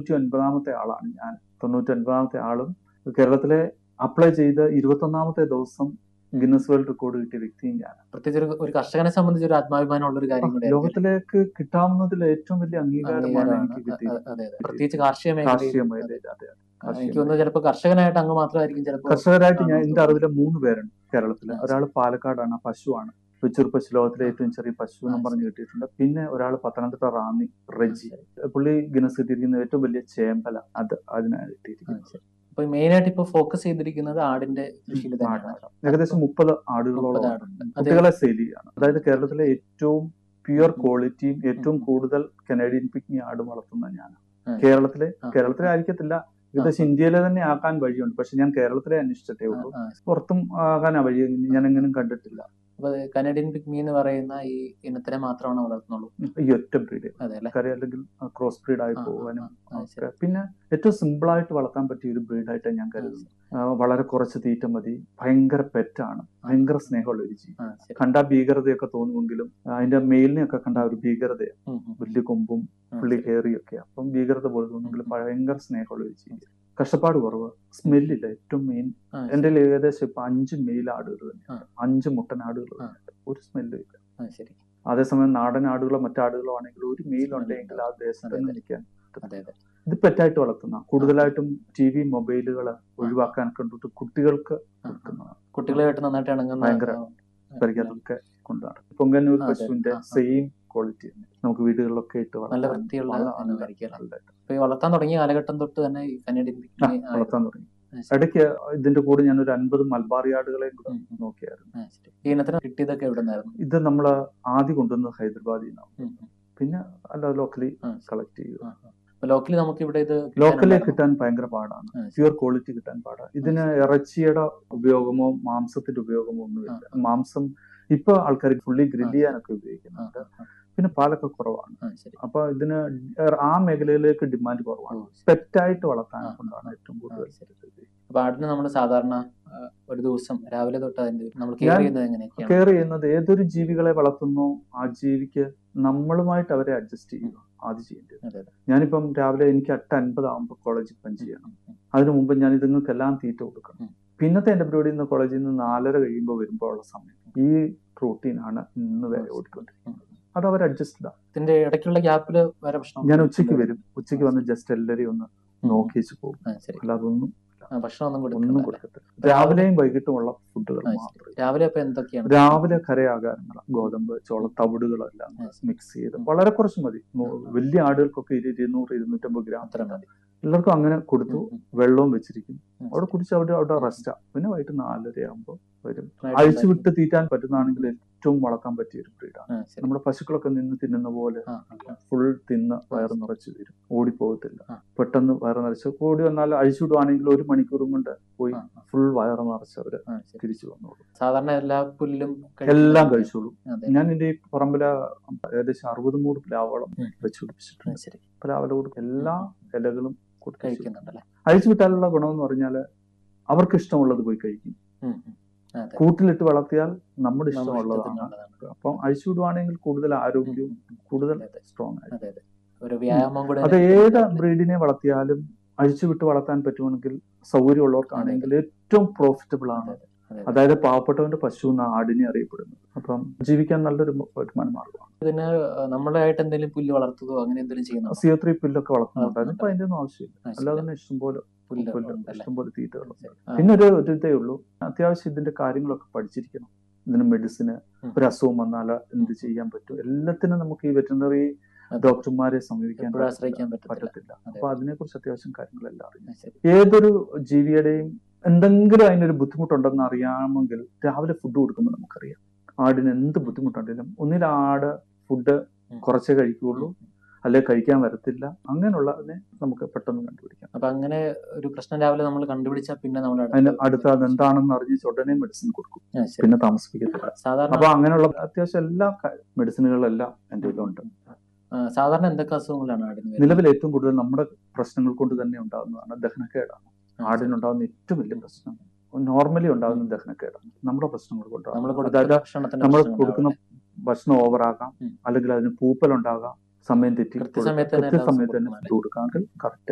തൊണ്ണൂറ്റി ഒൻപതാമത്തെ ആളാണ് ഞാൻ തൊണ്ണൂറ്റി ഒൻപതാമത്തെ ആളും കേരളത്തിലെ അപ്ലൈ ചെയ്ത ഇരുപത്തൊന്നാമത്തെ ദിവസം ഗിന്നസ് വേൾഡ് റെക്കോർഡ് കിട്ടിയ വ്യക്തിയും ഞാൻ പ്രത്യേകിച്ച് ഒരു- ഒരു കർഷകനെ സംബന്ധിച്ച് ഒരു ആത്മാഭിമാനമുള്ള ഒരു കാര്യം കൂടി ലോകത്തിലേക്ക് കിട്ടാവുന്നതിൽ ഏറ്റവും വലിയ അംഗീകാരമാണ് എനിക്ക് കിട്ടിയത് അതെ അതെ പ്രത്യേകിച്ച് കാർഷിക മേഖലയിൽ കാർഷിക മേഖലയിൽ അതെ അതെ. എനിക്ക് കാർഷിക തോന്നുന്നു ചിലപ്പോൾ കർഷകനായിട്ട് അങ്ങ് മാത്രമായിരിക്കും ചിലപ്പോൾ കർഷകരായിട്ട് ഞാൻ ആണെന്ന് എന്റെ അറിവിലെ മൂന്ന് പേരുണ്ട് കേരളത്തിൽ ആ, ഒരാൾ പാലക്കാടാണ് പശുവാണ് വെച്ചൂർ പശു ലോകത്തിലെ ഏറ്റവും ചെറിയ പശു ആ, എന്ന് പറഞ്ഞ് കിട്ടിയിട്ടുണ്ട് പിന്നെ ഒരാൾ പത്തനംതിട്ട റാന്നി റെജി പുള്ളി ഗിനസ് കിട്ടിയിരിക്കുന്ന ഏറ്റവും വലിയ ചേമ്പല അത് അതിനാണ് കിട്ടിയിരിക്കുന്നത് അപ്പൊ മെയിൻ ആയിട്ട് ഇപ്പൊ ഫോക്കസ് ചെയ്തിരിക്കുന്നത് ആടിന്റെ കൃഷിയിൽ തന്നെയാണ് ആടാണ്. ഏകദേശം മുപ്പത് ആടുകളോളം മുപ്പത് ആടുണ്ട്. അതെ. കുട്ടികളെ സെയിൽ ചെയ്യാണ് അതായത് കേരളത്തിലെ ഏറ്റവും പ്യുവർ ക്വാളിറ്റിയും ഏറ്റവും കൂടുതൽ കനേഡിയൻ പിക്നി ആട് വളർത്തുന്ന ഞാൻ ആ. കേരളത്തിലെ ആ. കേരളത്തിലെ ആയിരിക്കത്തില്ല ഏകദേശം ഇന്ത്യയിലെ തന്നെ ആക്കാൻ വഴിയുണ്ട് പക്ഷെ ഞാൻ കേരളത്തിലെ അന്വേഷിച്ചിട്ടേ ഉള്ളൂ ആ, പുറത്തും ആകാൻ ആ വഴി ഞാൻ എങ്ങനെ കണ്ടിട്ടില്ല അപ്പൊ കനഡിയൻ പിഗ്മി എന്ന് പറയുന്ന ഈ ഇനത്തിനെ മാത്രമാണ് വളർത്തുന്നുള്ളൂ ഈ ഒറ്റ ബ്രീഡ് അതെ അല്ലെ കറി അല്ലെങ്കിൽ ക്രോസ് ബ്രീഡ് ആയി ആ, ആ, പോകാനും ആ, ഒക്കെ. ശരി. പിന്നെ ഏറ്റവും സിമ്പിൾ ആയിട്ട് വളർത്താൻ പറ്റിയ ഒരു ബ്രീഡായിട്ട് ഞാൻ കരുതുന്നു ആ, വളരെ കുറച്ച് തീറ്റ മതി ഭയങ്കര പെറ്റാണ് ഭയങ്കര സ്നേഹമുള്ള ഒരു ജീവി ആ, ശരി. കണ്ട ഭീകരതയൊക്കെ തോന്നുമെങ്കിലും ആ, അതിന്റെ മെയിലിനെയൊക്കെ കണ്ട ആ ഒരു ഭീകരതയാണ് ഉം, ഉം, വലിയ കൊമ്പും ഉം, പുള്ളി ശരി. കയറിയൊക്കെ അപ്പം ഭീകരത പോലെ തോന്നുമെങ്കിലും ഉം. ഭയങ്കര സ്നേഹമുള്ള ഒരു ജീവി കഷ്ടപ്പാട് കുറവ് സ്മെല്ലില്ല ഏറ്റവും മെയിൻ ആ, എന്റെ കയ്യിൽ ഏകദേശം ഇപ്പൊ അഞ്ച് മെയിൽ ആടുകൾ ആ. തന്നെയുണ്ട് അഞ്ച് മുട്ടൻ ആടുകൾ ആ. തന്നെയുണ്ട് ഒരു സ്മെല്ലും ഇല്ല ആ, ശരി അതേസമയം നാടൻ ആടുകളോ മറ്റാടുകളോ ആണെങ്കിൽ ഒരു മെയിൽ Smell ഉണ്ടെങ്കിൽ ആ ദേശത്ത് അതെ, തന്നെ അതെ. നിൽക്കാൻ അതെ അതെ ഇത് പെറ്റായിട്ട് വളർത്തുന്ന കൂടുതലായിട്ടും ടി വി മൊബൈലുകൾ ഒഴിവാക്കാൻ കണ്ടിട്ട് കുട്ടികൾക്ക് ആ, ആ. കൊടുക്കുന്നതാണ് കുട്ടികളായിട്ട് നന്നായിട്ട് ഇണങ്ങുന്ന ഭയങ്കര ആ, പരിഗണനൊക്കെ കൊണ്ടാണ് പൊങ്കന്നൂർ അതെ, പശുവിന്റെ ആ, ആ. സെയിം ക്വാളിറ്റി തന്നെ നമുക്ക് വീടുകളിലൊക്കെ ഇട്ട് നല്ല വളർത്താൻ വൃത്തിയുള്ള വളരെ ഇനമായിരിക്കും അല്ലേ? നല്ലതായിട്ട് അപ്പൊ ഈ വളർത്താൻ തുടങ്ങിയ കാലഘട്ടം തൊട്ട് തന്നെ ഈ കനഡിയൻ ആ, പിഗ്മി വളർത്താൻ തുടങ്ങി ആ, ശരി. ഇടയ്ക്ക് ഇതിന്റെ കൂടെ ഞാൻ ഒരു അൻപത് മൽബാറി ആടുകളെയും കൂടെ ഉം, ഉം. നോക്കിയായിരുന്നു ആ, ശരി. ഈ ഇനത്തിന് കിട്ടിയതൊക്കെ എവിടെ നിന്നായിരുന്നു ഇത് നമ്മൾ ആദ്യം കൊണ്ടുവന്നത് ഹൈദരാബാദിൽ നിന്നാണ് ഉം, ഉം. പിന്നെ അല്ലാതെ ലോക്കലി ആ, കളക്ട് ചെയ്തു ആ, ആ. അപ്പൊ ലോക്കലി നമുക്ക് ഇവിടെ ഇത് ലോക്കലി കിട്ടാനുണ്ടായിരുന്നോ? കിട്ടാൻ ഭയങ്കര പാടാണ് ആ, ശരി. പ്യുവർ ക്വാളിറ്റി കിട്ടാൻ പാടാണ് ഇതിന് ഇറച്ചിയുടെ ഉപയോഗമോ മാംസത്തിന്റെ ഉപയോഗമോ ഒന്നുമില്ല മാംസം ഇപ്പൊ ആൾക്കാർ ഫുള്ളി ഗ്രില്ല് ചെയ്യാനൊക്കെ ആ, ഉപയോഗിക്കുന്നുണ്ട് ആ, പിന്നെ പാലൊക്കെ കുറവാണ് ആ, ശരി. അപ്പൊ ഇതിന് ആ മേഖലയിലേക്ക് ഡിമാൻഡ് കുറവാണ് ഓ, ശരി. പെറ്റായിട്ട് വളർത്താൻ ആ, കൊണ്ടാണ് ഏറ്റവും കൂടുതൽ ആ, ശരി. അപ്പൊ ആടിന് നമ്മൾ സാധാരണ ആ, ഒരു ദിവസം രാവിലെ തൊട്ട് അതിന്റെ നമ്മൾ കെയർ ഞാൻ ചെയ്യുന്നത് എങ്ങനെയൊക്കെയാണ് കെയർ ചെയ്യുന്നത് ഏതൊരു ജീവികളെ വളർത്തുന്നോ ആ ജീവിക്ക് നമ്മളുമായിട്ട് അവരെ അഡ്ജസ്റ്റ് ചെയ്യുക ആദ്യം ചെയ്യേണ്ടത് അതെ അതെ ഞാനിപ്പം രാവിലെ എനിക്ക് എട്ട് അൻപതാകുമ്പോൾ കോളേജിൽ പഞ്ച് ചെയ്യണം അതിനു മുമ്പ് ഞാൻ ഇതുങ്ങൾക്കെല്ലാം തീറ്റ കൊടുക്കണം ഉം. പിന്നത്തെ എന്റെ പരിപാടി ഇന്ന് കോളേജിൽ നിന്ന് നാലര കഴിയുമ്പോൾ വരുമ്പോൾ ഉള്ള സമയം ഈ റൂട്ടീനാണ് ഇന്ന് വരെ ഓടിക്കൊണ്ടിരിക്കുന്നത് അത് അവർ അഡ്ജസ്റ്റഡ് ആണ് ഇതിന്റെ ഇടയ്ക്കുള്ള ഗ്യാപ്പിൽ വേറെ പ്രശ്നം ഞാൻ ഉച്ചയ്ക്ക് വരും ഉച്ചയ്ക്ക് വന്ന് ജസ്റ്റ് എല്ലാവരെയും ഒന്ന് നോക്കിച്ച് പോകും ആ, ശരി അല്ലാതെ ഒന്നും ആ, ഭക്ഷണം ഒന്നും ഒന്നും കൊടുക്കുന്നില്ല കൊടുക്കത്തില്ല രാവിലെയും വൈകിട്ടുമുള്ള ഫുഡുകൾ ആ, ശരി. മാത്രമേ രാവിലെ അപ്പൊ എന്തൊക്കെയാണ് രാവിലെ കരയാകാരങ്ങൾ ഗോതമ്പ് ചോള തവിടുകളെല്ലാം ആ, ശരി. മിക്സ് ചെയ്ത് വളരെ കുറച്ച് മതി നൂ- വലിയ ആടുകൾക്കൊക്കെ ഇരു- ഇരുന്നൂറ് ഇരുന്നൂറ്റമ്പത് ഗ്രാം അത്ര മതി എല്ലാവർക്കും അങ്ങനെ കൊടുത്തു ഉം, ഉം. വെള്ളവും വെച്ചിരിക്കും ഉം, അവിടെ കുടിച്ച് അവിടെ അവിടെ റെസ്റ്റാ പിന്നെ വൈകിട്ട് നാലര ആകുമ്പോൾ വരും നന്നായിട്ട് അഴിച്ചു വിട്ട് തീറ്റാൻ പറ്റുന്നതാണെങ്കിൽ ഏറ്റവും വളർത്താൻ പറ്റിയ ഒരു ബ്രീഡാണ് ആ, ശരി. നമ്മുടെ പശുക്കളൊക്കെ നിന്ന് തിന്നുന്ന പോലെ ആ, ആ, ഫുൾ തിന്ന് വയറ് നിറച്ച് വരും ഓടിപ്പോകത്തില്ല ആ. പെട്ടെന്ന് വയറ് നിറച്ച് ഓടി വന്നാൽ അഴിച്ചു വിടുവാണെങ്കിൽ ഒരു മണിക്കൂറും കൊണ്ട് പോയി ആ, ആ, ഫുൾ വയറ് നിറച്ച് അവര് ആ, ശരി. തിരിച്ചു വന്നോളൂ സാധാരണ എല്ലാ പുല്ലും എല്ലാം കഴിച്ചോളൂ അതെ ഞാൻ എന്റെ ഈ പറമ്പില ഏകദേശം അറുപത് മൂട് പ്ലാവോളം ഉം. വെച്ച് ആ, പിടിപ്പിച്ചിട്ടുണ്ട് ശരി പ്ലാവില കൊടുക്കും എല്ലാ ഇലകളും കൊടുത്തു കഴിക്കുന്നുണ്ടല്ലേ അഴിച്ചു വിട്ടാലുള്ള ഗുണമെന്ന് പറഞ്ഞാൽ അവർക്ക് ഇഷ്ടമുള്ളത് പോയി കഴിക്കും ഉം, ഉം. അതെ കൂട്ടിലിട്ട് വളർത്തിയാൽ നമ്മുടെ നമ്മുടെ ഇഷ്ടമുള്ളതാണ് ഇഷ്ടത്തിനുള്ളതാണ്. അപ്പം അഴിച്ചു വിടുവാണെങ്കിൽ കൂടുതൽ ആരോഗ്യവും ഉം, ഉം. കൂടുതൽ അതെ, അതെ. സ്ട്രോങ് ആയിരിക്കും അതെ അതെ ഒരു വ്യായാമം കൂടെ അത് അതിന് ഏത് കിട്ടുന്നുണ്ടല്ലേ? ബ്രീഡിനെ വളർത്തിയാലും അഴിച്ചു വിട്ട് വളർത്താൻ പറ്റുമെങ്കിൽ സൗകര്യമുള്ളവർക്കാണെങ്കിൽ ഏറ്റവും പ്രോഫിറ്റബിൾ ആണ് അതെ, അതെ. അതായത് പാവപ്പെട്ടവന്റെ പശു എന്ന ആടിനെ അറിയപ്പെടുന്നത് അപ്പം ജീവിക്കാൻ നല്ലൊരു വരുമാന മാർഗമാണ് ഇതിന് നമ്മളായിട്ട് എന്തെങ്കിലും പുല്ല് വളർത്തുകയോ അങ്ങനെ എന്തെങ്കിലും ചെയ്യുന്നുണ്ടോ സിയോ ത്രീ പുല്ലൊക്കെ വളർത്തുന്നുണ്ട് വളർത്തുന്നുണ്ട്. അതിനിപ്പോ അതിന്റെ ഒന്നും ആവശ്യമില്ല ആ, ശരി. അല്ലാതെ തന്നെ ഇഷ്ടംപോലെ പുല്ല് പുല്ല് ഉണ്ടല്ലേ? ഇഷ്ടംപോലെ തീറ്റകൾ ശരി. ആ, പിന്നെ ഒരു ഒരു ഇതേ ഉള്ളൂ അത്യാവശ്യം ഇതിന്റെ കാര്യങ്ങളൊക്കെ പഠിച്ചിരിക്കണം ഇതിന് മെഡിസിന് ഉം. ഒരു അസുഖം വന്നാൽ എന്ത് ചെയ്യാൻ പറ്റും എല്ലാത്തിനും നമുക്ക് ഈ വെറ്ററിനറി അതെ. ഡോക്ടർമാരെ സമീപിക്കാൻ എപ്പോഴും ആശ്രയിക്കാൻ പറ്റത്തില്ല. പറ്റത്തില്ല പറ്റത്തില്ല അതെ. അപ്പൊ അതിനെക്കുറിച്ച് അത്യാവശ്യം കാര്യങ്ങളെല്ലാം അറിയാം ആ, ശരി ഏതൊരു ജീവിയുടെയും എന്തെങ്കിലും അതിനൊരു ബുദ്ധിമുട്ടുണ്ടെന്ന് അറിയാമെങ്കിൽ രാവിലെ ഫുഡ് കൊടുക്കുമ്പോൾ നമുക്കറിയാം ആടിന് എന്ത് ബുദ്ധിമുട്ടുണ്ടെങ്കിലും ഒന്നിൽ ആട് ഫുഡ് ഉം. കുറച്ചേ കഴിക്കുകയുള്ളൂ അല്ലെ കഴിക്കാൻ വരത്തില്ല അങ്ങനെയുള്ളതിനെ നമുക്ക് പെട്ടെന്ന് കണ്ടുപിടിക്കാം അപ്പൊ അങ്ങനെ ഒരു പ്രശ്നം രാവിലെ നമ്മൾ കണ്ടുപിടിച്ചാൽ പിന്നെ നമ്മൾ അതിന് അടുത്ത അത് എന്താണെന്ന് അറിഞ്ഞ് ഉടനെ മെഡിസിൻ കൊടുക്കും ആ, ശരി. പിന്നെ താമസിപ്പിക്കത്തില്ല സാധാരണ അപ്പൊ അങ്ങനെയുള്ള അത്യാവശ്യം എല്ലാ മെഡിസിനുകളെല്ലാം എൻ്റെ ഇതിലുണ്ട് ആ, സാധാരണ എന്തൊക്കെ അസുഖങ്ങളാണ് ആടിന് വരുന്നത്? നിലവിൽ ഏറ്റവും കൂടുതൽ നമ്മുടെ പ്രശ്നങ്ങൾ കൊണ്ട് തന്നെ ഉണ്ടാകുന്നതാണ് ദഹനക്കേടാണ് ആ, ശരി. ആടിനുണ്ടാകുന്ന ഏറ്റവും വലിയ പ്രശ്നം നോർമലി ഉണ്ടാകുന്ന ദഹനക്കേടാണ് നമ്മുടെ പ്രശ്നങ്ങൾ നമ്മൾ കൊണ്ടാണ് കൊടുക്കുന്ന അതായത് ഭക്ഷണത്തിന്റെ നമ്മൾ പ്രശ്നം കൊടുക്കുന്ന ഭക്ഷണം ഓവറാകാം ഉം. അല്ലെങ്കിൽ അതിന് പൂപ്പലുണ്ടാകാം സമയം തെറ്റി കൃത്യസമയത്ത് തന്നെ എല്ലാ കൃത്യസമയത്ത് ദിവസവും തന്നെ ഫുഡ് കൊടുക്കാമെങ്കിൽ കറക്റ്റ്